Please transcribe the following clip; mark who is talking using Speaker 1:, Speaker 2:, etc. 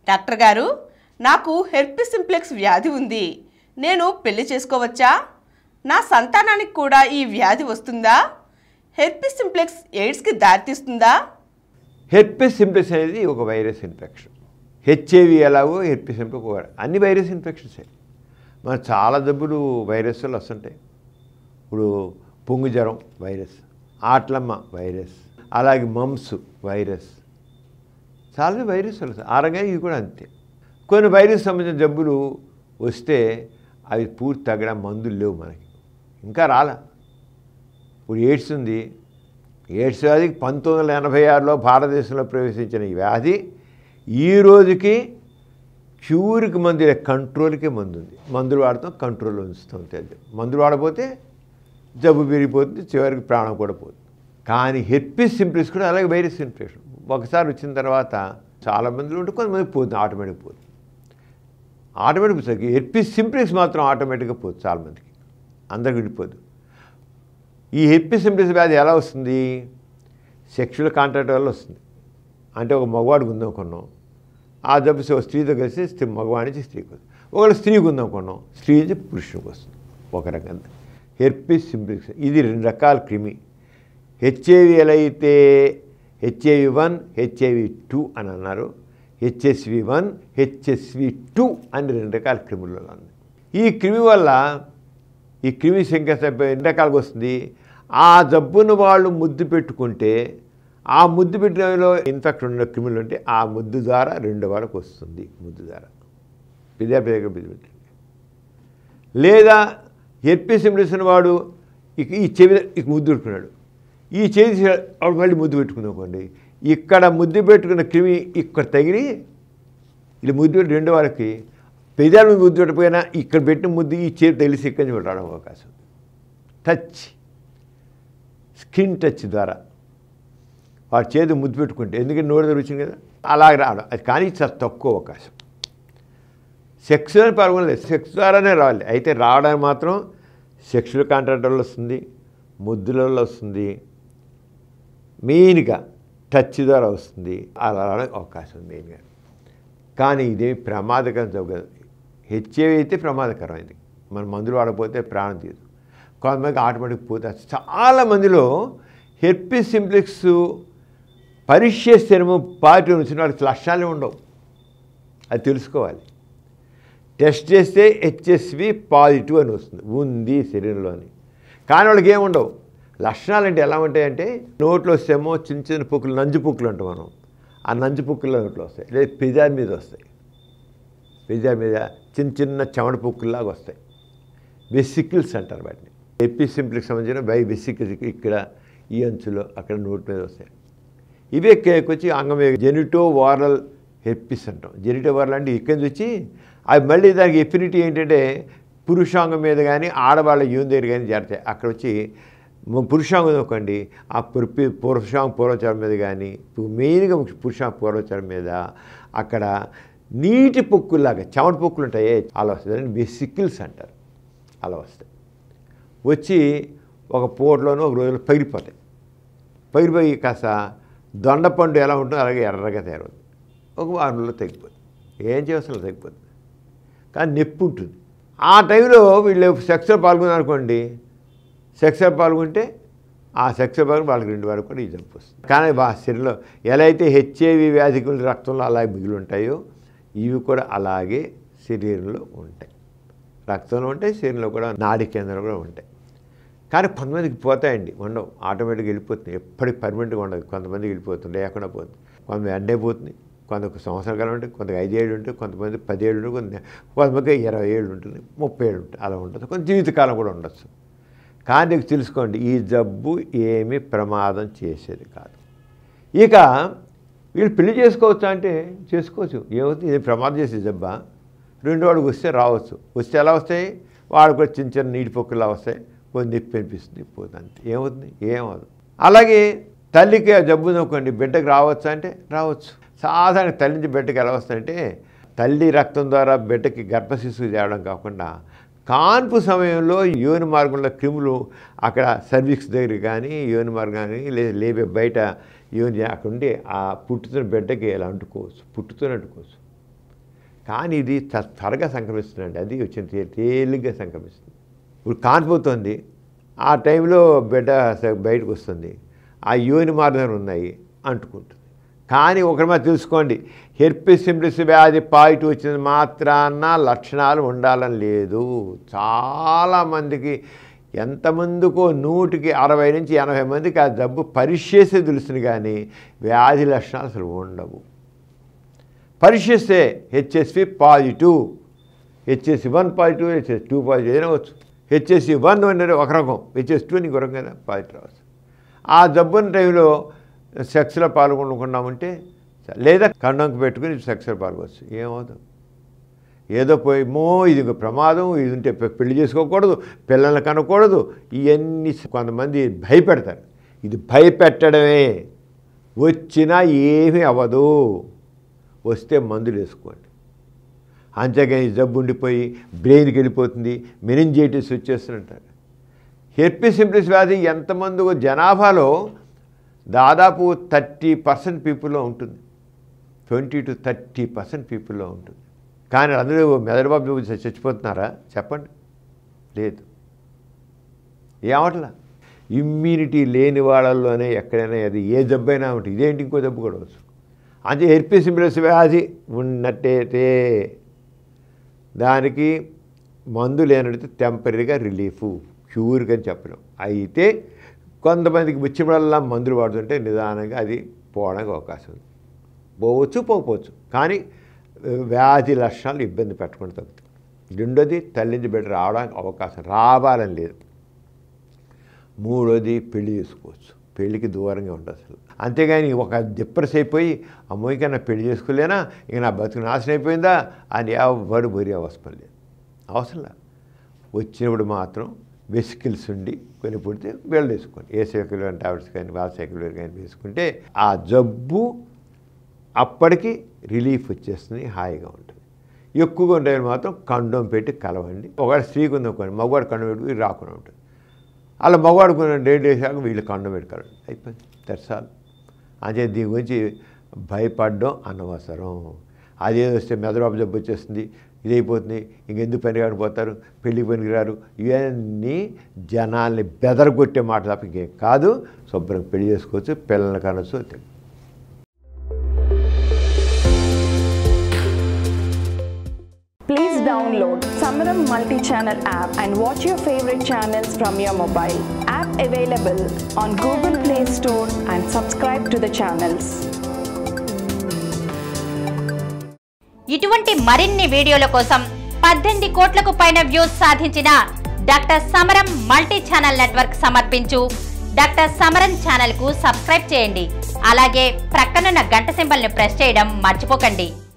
Speaker 1: Doctor గారు నాకు herpes simplex వ్యాధి ఉంది నేను పెళ్లి చేసుకోవచ్చా నా సంతానానికి కూడా ఈ వ్యాధి వస్తుందా హెర్పిస్ సింప్లెక్స్ ఎయిడ్స్కి దారితీస్తుందా
Speaker 2: హెర్పిస్ సింప్లెక్స్ అనేది ఒక వైరస్ ఇన్ఫెక్షన్ హెచ్ఐవి ఎలాగో హెర్పిస్ సింప్లెక్స్ ఒక అన్ని వైరస్ ఇన్ఫెక్షన్సే మన చాలా జబ్బులు వైరస్లు వస్తుంటాయి ఇప్పుడు పొంగు జ్వరం వైరస్ ఆట్లమ్మ వైరస్ అలాగే మమ్స్ వైరస్ చాలా వైరస్ వస్తాయి ఆ రకంగా ఇది కూడా అంతే కొన్ని వైరస్ సంబంధించిన జబ్బులు వస్తే అవి పూర్తి తగ్గడం మందులు లేవు మనకి ఇంకా రాలా ఇప్పుడు ఎయిడ్స్ ఉంది ఎయిడ్స్ వ్యాధి పంతొమ్మిది వందల ఎనభై ఆరులో భారతదేశంలో ప్రవేశించిన ఈ వ్యాధి ఈ రోజుకి క్యూర్కి మందు లేదు, కంట్రోల్కి మందు ఉంది మందులు వాడతాం కంట్రోల్లో ఉంచుతాం తెలియదు మందులు వాడపోతే జబ్బు పెరిగిపోతుంది చివరికి ప్రాణం కూడా పోతుంది కానీ హెర్పిస్ సింప్లిస్ కూడా అలాగే వైరస్ ఇన్ఫెక్షన్ ఒకసారి వచ్చిన తర్వాత చాలా మందిలో ఉంటే కొంతమందికి పోతుంది ఆటోమేటిక్ పోతుంది ఆటోమేటిక్ పోతుంది హెర్పిస్ సింప్లిక్స్ మాత్రం ఆటోమేటిక్గా పోతుంది చాలా మందికి అందరికి విడిపోదు ఈ హెర్పిస్ సింప్లిక్స్ వ్యాధి ఎలా వస్తుంది సెక్షువల్ కాంటాక్ట్ వల్ల వస్తుంది అంటే ఒక మగవాడికి ఉందాం కొన్నాం ఆ జబ్బు ఒక స్త్రీతో కలిసి స్త్రీ మగవాడి నుంచి స్త్రీకి వస్తుంది ఒకవేళ స్త్రీకి ఉందాం కొన్నాం స్త్రీ నుంచి పురుషునికి వస్తుంది ఒక రకంగా హెర్పిస్ సింప్లిక్స్ ఇది రెండు రకాల క్రిమి హెచ్ఐవి ఎలా అయితే హెచ్ఐవి వన్ హెచ్ఐవి టూ అని అన్నారు హెచ్ఎస్వి వన్ హెచ్ఎస్వి టూ అని రెండు రకాల క్రిములు ఉన్నాయి ఈ క్రిమి వల్ల ఈ క్రిమి సంఖ్య ఎన్ని రకాలుగా వస్తుంది ఆ జబ్బును వాళ్ళు ముద్దు పెట్టుకుంటే ఆ ముద్దు పెట్టినలో ఇన్ఫెక్షన్ ఉన్న క్రిములు ఉంటే ఆ ముద్దు ద్వారా రెండు వాళ్ళకి వస్తుంది ముద్దు ద్వారా పిదాపేదక ముద్దు పెట్టండి లేదా హెర్పిసిమిడిస్ వాడు ఇక ఈ చెవి ఇక ముద్దు పెట్టుకున్నాడు ఈ చేసి ఆవిడ మళ్ళీ ముద్దు పెట్టుకుందామండి ఇక్కడ ముద్దు పెట్టుకున్న క్రిమి ఇక్కడ తగిలి ఇలా ముద్దు పెట్టి రెండు వాళ్ళకి పెదాల మీద ముద్దు పెట్టకపోయినా ఇక్కడ పెట్టిన ముద్దు ఈ చేతి తెలిసి ఇక్కడి నుంచి రావడం అవకాశం ఉంది. టచ్ స్కిన్ టచ్ ద్వారా వాడి చేతి ముద్దు పెట్టుకుంటే ఎందుకంటే నోరు తెరుచుంది కదా అలాగే రావడం అది కానీ చాలా తక్కువ అవకాశం సెక్స్ అని పాల్గొనలేదు సెక్స్ ద్వారానే రావాలి అయితే రావడానికి మాత్రం సెక్షువల్ కాంట్రాక్ట్ వల్ల వస్తుంది ముద్దుల వల్ల వస్తుంది మెయిన్గా టచ్ ద్వారా వస్తుంది అలా రావడానికి అవకాశం ఉంది మెయిన్గా కానీ ఇదేమి ప్రమాదకరం జరగదు హెచ్ఐవి అయితే ప్రమాదకరమైంది మన మందులు వాడకపోతే ప్రాణం తీయదు కొంతమందికి ఆటోమేటిక్ పోతే చాలా మందిలో హెర్పిస్ సింప్లిక్స్ పరీక్ష చేస్తేనేమో పాజిటివ్ వచ్చిన వాళ్ళకి లక్షణాలే ఉండవు అది తెలుసుకోవాలి టెస్ట్ చేస్తే హెచ్ఎస్వి పాజిటివ్ అని వస్తుంది ఉంది శరీరంలో అని కానీ వాళ్ళకి ఏముండవు లక్షణాలు అంటే ఎలా ఉంటాయంటే నోట్లో వస్తేమో చిన్న చిన్న పుక్కులు నంజు పుక్కులు అంటాం మనం ఆ నంజు పుక్కులు నోట్లో వస్తాయి లేదా పిజ్జా మీద వస్తాయి పిజ్జా మీద చిన్న చిన్న చెమట పుక్కుల్లాగా వస్తాయి వెసికిల్స్ అంటారు వాటిని ఎపిసింప్లిక్ సంబంధించిన బై వెసికిల్స్ ఇక్కడ ఈ అంచులో అక్కడ నోటి మీద వస్తాయి ఇవే వచ్చి అంగం జెనిటో వారల్ హెర్పిస్ అంటాం జెనిటో వారల్ అంటే ఇక్కడి నుంచి వచ్చి అవి మళ్ళీ దానికి ఎఫినిటీ ఏంటంటే పురుషాంగం మీద కానీ ఆడవాళ్ళ యూన్ దగ్గర కానీ చేరతాయి అక్కడ వచ్చి మ- పురుషాంగం అనుకోండి ఆ పురుపి పురుషాంగ పూర్వచారం మీద కానీ మెయిన్గా పురుషాంగ పూర్వచారం మీద అక్కడ నీటి పొక్కుల్లాగా చెమట పొక్కులు ఉంటాయి అలా వస్తుంది దాన్ని వెసికిల్స్ అంటారు అలా వస్తాయి వచ్చి ఒక పూటలోనూ ఒక రోజులో పగిలిపోతాయి పగిలిపోయి కాస్త దొండపండు ఎలా ఉంటుందో అలాగే ఎర్రగా తయారవుతుంది ఒక వారంలో తగ్గిపోతుంది ఏం చేస్తున్నా తగ్గిపోతుంది కానీ నొప్పి ఉంటుంది ఆ టైంలో వీళ్ళు సెక్స్లో పాల్గొన్నారనుకోండి సెక్స్లో పాల్గొంటే ఆ సెక్స్లో పాల్గొని వాళ్ళకి రెండు వరకు కూడా ఈ జబ్బు వస్తుంది కానీ వా శరీరంలో ఎలా అయితే హెచ్ఐవి వ్యాధికులు రక్తంలో అలాగే మిగిలి ఉంటాయో ఇవి కూడా అలాగే శరీరంలో ఉంటాయి రక్తంలో ఉంటాయి శరీరంలో కూడా నాడి కేంద్రంలో కూడా ఉంటాయి కానీ కొంతమందికి పోతాయండి ఉండవు ఆటోమేటిక్గా వెళ్ళిపోతుంది ఎప్పటికి పర్మనెంట్గా ఉండదు కొంతమందికి వెళ్ళిపోతుంది లేకుండా పోతుంది కొంతమంది ఎండే పోతుంది కొంత సంవత్సరాల కాలం ఉంటుంది కొంత ఐదేళ్ళు ఉంటుంది కొంతమంది పదేళ్ళు ఉంటుంది కొంత కొంతమంది ఇరవై ఏళ్ళు ఉంటుంది ముప్పై ఏళ్ళు ఉంటుంది అలా ఉంటుంది కొంత జీవితకాలం కూడా ఉండొచ్చు కానీ నీకు తెలుసుకోండి ఈ జబ్బు ఏమీ ప్రమాదం చేసేది కాదు ఇక వీళ్ళు పెళ్లి చేసుకోవచ్చా అంటే చేసుకోవచ్చు ఏమవుతుంది ఇది ప్రమాదం చేసే జబ్బా రెండు వాడికి వస్తే రావచ్చు వస్తే ఎలా వస్తాయి వాడు కూడా చిన్న చిన్న నీటి పొక్కులా వస్తాయి కొన్ని నొప్పి అనిపిస్తుంది పోతుంది అంతే ఏమవుతుంది ఏమవుతుంది అలాగే తల్లికి ఆ జబ్బు నొక్కండి బిడ్డకు రావచ్చా అంటే రావచ్చు సాధారణ తల్లి నుంచి బిడ్డకి ఎలా వస్తాయంటే తల్లి రక్తం ద్వారా బిడ్డకి గర్భశిశువు తేవడం కాకుండా కాన్పు సమయంలో యోని మార్గంలో క్రిములు అక్కడ సర్వీక్స్ దగ్గర కానీ యోని మార్గం కానీ లేదా లేబే బయట యోని అక్కడ ఉండి ఆ పుట్టుతున్న బిడ్డకి ఎలా అంటుకోవచ్చు పుట్టుతూనే అంటుకోవచ్చు కానీ ఇది త- త్వరగా సంక్రమిస్తుందండి అది వచ్చిన తే- తేలిగ్గా సంక్రమిస్తుంది ఇప్పుడు కానిపోతుంది ఆ టైంలో బిడ్డ స- బయటకు వస్తుంది ఆ యోని మార్గం ఉన్నాయి అంటుకుంటుంది కానీ ఒకటి మాత్రం తెలుసుకోండి హెర్పిస్ సింప్లిస్ వ్యాధి పాజిటివ్ వచ్చిన మాత్రాన లక్షణాలు ఉండాలని లేదు చాలామందికి ఎంతమందికో నూటికి అరవై నుంచి ఎనభై మందికి ఆ జబ్బు పరిశేషే తెలుస్తుంది కానీ వ్యాధి లక్షణాలు అసలు ఉండవు పరిశీలిస్తే HSV positive HSV one positive HS two positive ఏదైనా వచ్చు హెచ్ఎస్సి వన్ అనేది ఒక రకం హెచ్ఎస్ టూ ఇంకో రకంగా పాజిటివ్ రావచ్చు ఆ జబ్బున్న టైంలో సెక్స్లో పాల్గొనకుండామంటే లేదా కండంకి పెట్టుకుని సెక్స్లో పాల్గొచ్చు ఏమవుతుంది ఏదో పోయి మో ఇది ఇంక ప్రమాదం ఇది ఉంటే పె- పెళ్లి చేసుకోకూడదు పిల్లల్ని కనకూడదు ఇవన్నీ కొంతమంది భయపెడతారు ఇది భయపెట్టడమే వచ్చినా ఏమీ అవ్వదు వస్తే మందులు వేసుకోండి అంతేగాని ఈ జబ్బు ఉండిపోయి బ్రెయిన్కి వెళ్ళిపోతుంది మెనింజైటిస్ వచ్చేస్తుంటారు హెర్పిస్ సింప్లిస్ వ్యాధి ఎంతమంది జనాభాలో దాదాపు థర్టీ పర్సెంట్ పీపుల్లో ఉంటుంది ట్వంటీ టు థర్టీ పర్సెంట్ పీపుల్లో ఉంటుంది కానీ అందరూ మెదడుబాబు చచ్చిపోతున్నారా చెప్పండి లేదు ఏమట్లా ఇమ్యూనిటీ లేని వాళ్ళల్లోనే ఎక్కడైనా అది ఏ జబ్బైనా ఉంటుంది ఇదేంటి ఇంకో జబ్బు కూడా వచ్చు అంటే హెర్పిస్ సింప్లిస్ వ్యాధి ఉన్నట్టయితే దానికి మందు లేనట్టు టెంపరీగా రిలీఫ్ క్యూర్గా అని చెప్పలేం అయితే కొంతమందికి వచ్చినప్పుడల్లా మందులు వాడుతుంటే నిదానంగా అది పోవడానికి అవకాశం ఉంది పోవచ్చు పోకపోవచ్చు కానీ ఆ, వ్యాధి లక్షణాలు ఇబ్బంది పెట్టకుండా తగ్గుతాయి రెండోది తల్లి నుంచి బిడ్డ రావడానికి అవకాశం రావాలని లేదు మూడోది పెళ్లి చేసుకోవచ్చు పెళ్ళికి దూరంగా ఉండదు అసలు అంతేగాని ఒక డిప్రెస్ అయిపోయి అమ్మో ఇక నా పెళ్లి చేసుకోలేనా ఇక నా బతుకు నాశనం అయిపోయిందా అని ఎవరు బరి అవసరం లేదు అవసరం లేదు వచ్చినప్పుడు మాత్రం వెసికిల్స్ ఉండి కొన్ని పుడితే వీళ్ళు వేసుకోండి ఏ సైకిల్ టాబ్లెట్స్ కానీ వాళ్ళ సైకిల్ కానీ వేసుకుంటే ఆ జబ్బు అప్పటికి రిలీఫ్ వచ్చేస్తుంది హాయిగా ఉంటుంది ఎక్కువగా ఉండే మాత్రం కండోం పెట్టి కలవండి ఒకవేళ స్త్రీకి ఉందనుకోండి మగవాడు కండం పెట్టుకుని రాకుండా ఉంటుంది అలా మగవాడుకున్న డేట్ వేసాక వీళ్ళు కండం పెట్టుకోరండి అయిపోయింది దర్శాలు అదే దీని గురించి భయపడడం అనవసరం అదేదో వస్తే మెదడు జబ్బు వచ్చేస్తుంది ఇదైపోతుంది ఇంకెందుకు పని పోతారు పెళ్లికి పనికిరారు ఇవన్నీ జనాల్ని బెదరగొట్టే మాట తప్ప ఇంకేం కాదు శుభ్రంగా పెళ్లి చేసుకోవచ్చు పిల్లల్ని కనొచ్చు అంతే.
Speaker 3: Please download Samaram multi-channel app and watch your favorite channels from your mobile. App available on Google Play Store and subscribe to the channels.
Speaker 4: ఇటువంటి మరిన్ని వీడియోల కోసం పద్దెనిమిది కోట్లకు పైన వ్యూస్ సాధించిన doctor Samaram multi channel network సమర్పించు డాక్టర్ సమరం ఛానల్ కు సబ్స్క్రైబ్ చేయండి అలాగే ప్రక్కనున్న గంట సింబల్ ని ప్రెస్ చేయడం మర్చిపోకండి